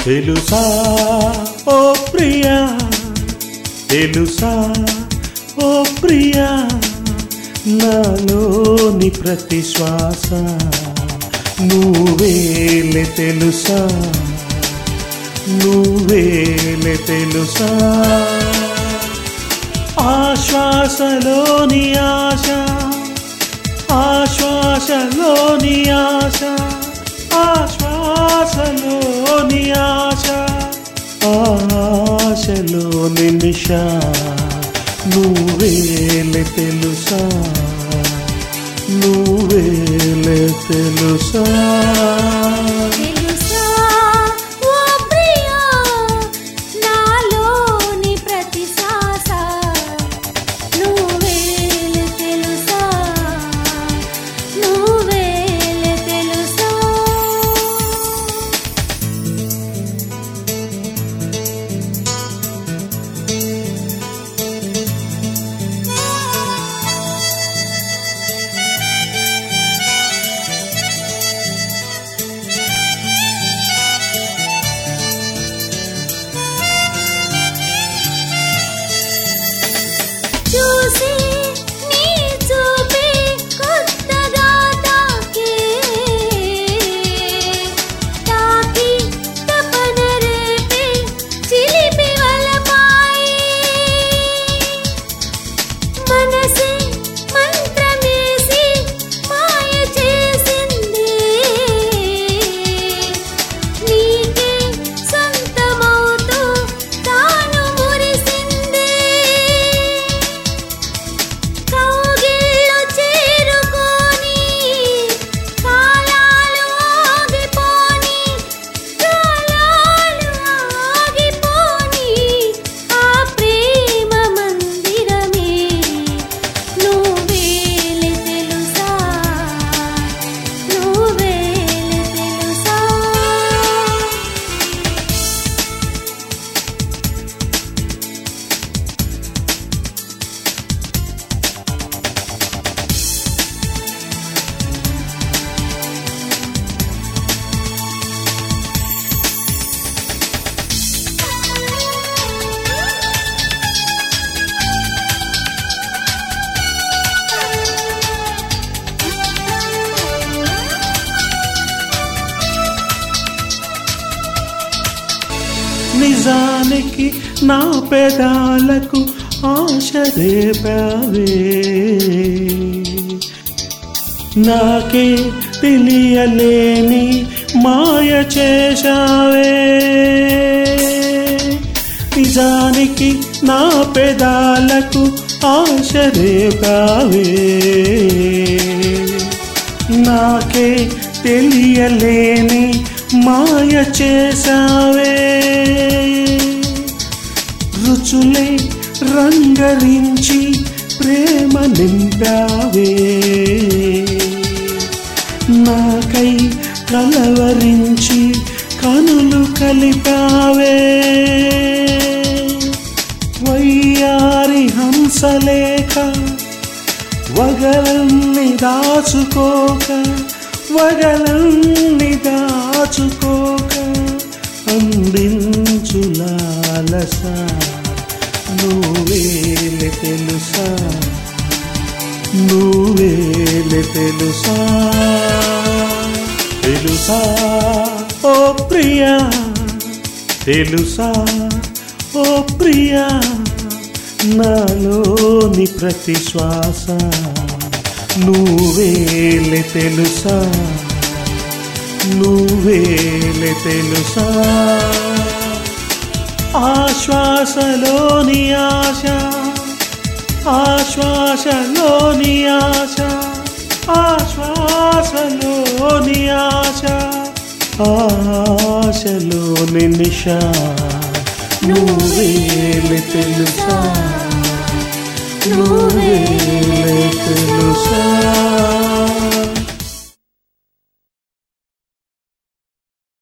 తెలుసా ఓ ప్రియా తెలుసా ఓ ప్రియా నాలోని ప్రతి శ్వాస నువ్వేలే తెలుసా నువ్వేలే తెలుసా ఆశ్వాసలోని ఆశ ఆశ్వాసలోని ఆశ ఆశ్వాసలోని ఆశ ఆశలోని నిష నువ్వేలే తెలుసా నువ్వేలే తెలుసా తెలుసా ఓ ప్రియా నాలోని ప్రతి శ్వాస నువ్వేలే తెలుసా నువ్వేలే తెలుసా చూసి నీ చూపే కొత్తగా తాకే తాకి తపన రేపే చిలిపి వలపాయి మనసే మంత్రమేసి మాయ చేసింది నీకే సొంతమవుతూ తాను మురిసింది కౌగిళ్ళు చేరుకొని కాలాలు ఆగిపోని కాలాలు ఆగిపోని ఆ ప్రేమ మందిరమే నువ్వేలే తెలుసా నువ్వేలే తెలుసా నిజానికి నా పెదాలకు ఆశ రేపావే నాకే తెలియలేని మాయ చేశావే నిజానికి నా పెదాలకు ఆశ రేపావే నాకే తెలియలేని మాయ చేసావే రుచులే రంగరించి ప్రేమ నింపావే నాకై కలవరించి కనులు కలిపావే వయ్యారి హంసలేఖ వగలన్ని దాచుకోక వగలన్ని దాచుకోక అందించులాలస నువ్వేలే తెలుసా నువ్వేలే తెలుసా తెలుసా ఓ ప్రియా తెలుసా ఓ ప్రియా నాలోని ప్రతి శ్వాస నువ్వేలే తెలుసా నువ్వేలే తెలుసా ఆశ్వాసలోని ఆశ ఆశ్వాసలోని ఆశ ఆశ్వాసలోని ఆశ ఆశలోని నిష నువ్వేలే తెలుసా నువ్వేలే తెలుసా